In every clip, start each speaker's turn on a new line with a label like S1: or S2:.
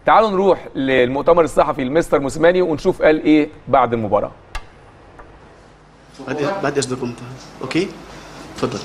S1: تعالوا نروح للمؤتمر الصحفي لمستر موسيماني ونشوف قال ايه بعد المباراه
S2: بعد بعد اذنكم اوكي اتفضل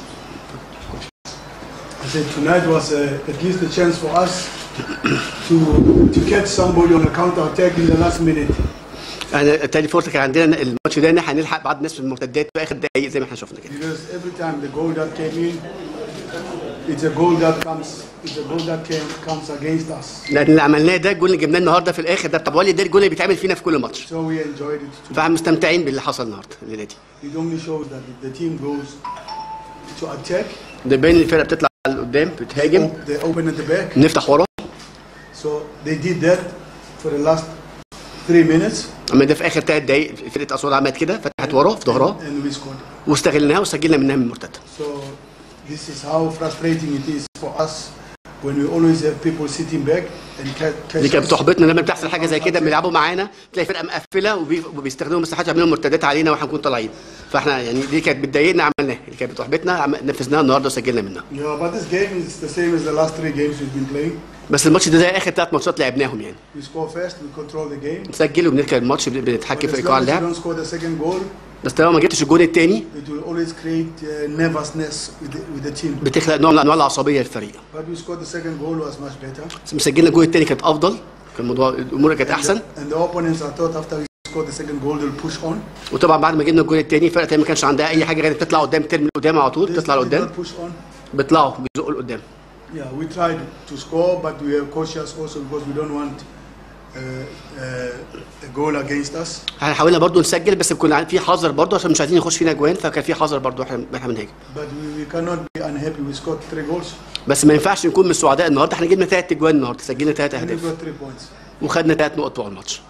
S3: I said tonight was uh, at least a chance for us to to catch somebody on a counter attack in the last minute.
S2: يعني تاني فرصه كان عندنا الماتش ده ان احنا هنلحق بعض الناس في المرتدات في اخر دقايق زي ما احنا شفنا كده
S3: Because every time the goal that came in, it's a goal that comes, it's a goal that came, comes against us.
S2: لان اللي عملناه ده الجول اللي جبناه النهارده في الاخر ده بتاع بولي ده الجول اللي بيتعمل فينا في كل ماتش
S3: So we enjoyed it. Too.
S2: فاحنا مستمتعين باللي حصل النهارده الليله دي
S3: It only shows that if the team goes to attack,
S2: ده باين إن الفرقه بتطلع لقدام بتهاجم
S3: op- they open at the back.
S2: نفتح ورا
S3: So they did that for the last three minutes,
S2: اما ده في اخر ثلاث دقايق فرقه اسوان عملت كده فتحت ورا في ظهرها
S3: and we scored.
S2: واستغلناها وسجلنا منها من المرتده
S3: So this is how frustrating it is for us when we always have people sitting back and ca- catch
S2: دي كانت
S3: us.
S2: بتحبطنا لما بتحصل حاجه زي كده بيلعبوا معانا تلاقي فرقه مقفله وبي- وبيستخدموا مساحات يعملوا مرتدات علينا واحنا نكون طالعين فاحنا يعني دي كانت بتضايقنا عملناها اللي كانت بتحبطنا عم- نفذناها النهارده وسجلنا منها
S3: Yeah, but this game is the same as the last three games we've been playing.
S2: بس الماتش ده زي اخر ثلاث ماتشات لعبناهم يعني
S3: We score fast, we control the game.
S2: نسجل وبنركب الماتش بن- بنتحكم
S3: But
S2: في
S3: as
S2: ايقاع
S3: long as you
S2: اللعب
S3: don't score the second goal,
S2: بس طالما ما جبتش الجون الثاني
S3: it will always create uh, nervousness with the, with the team.
S2: بتخلق نوع من انواع العصبيه للفريق
S3: But we scored the second goal was much better.
S2: بس مسجلنا الجون الثاني كانت افضل كان الموضوع الامور كانت احسن
S3: And the opponents, I thought after we scored the second goal, they'll push on.
S2: وطبعا بعد ما جبنا الجون الثاني الفرقه التانية ما كانش عندها اي حاجه غير تطلع قدام ترمي لقدام على طول
S3: They
S2: تطلع
S3: did
S2: لقدام
S3: not push on.
S2: بيطلعوا بيزقوا لقدام
S3: Yeah, we tried to score, but we are cautious also because we don't want uh, uh, a goal against us.
S2: احنا حاولنا برضو نسجل بس كنا في حذر برضو عشان مش عايزين يخش فينا اجوان فكان في حذر برضو احنا احنا بنهاجم
S3: But we, we cannot be unhappy. We scored three goals.
S2: بس ما ينفعش نكون من السعداء النهارده احنا جبنا ثلاث اجوان النهارده سجلنا ثلاث
S3: And we
S2: اهداف
S3: got three points.
S2: وخدنا ثلاث نقط بتوع الماتش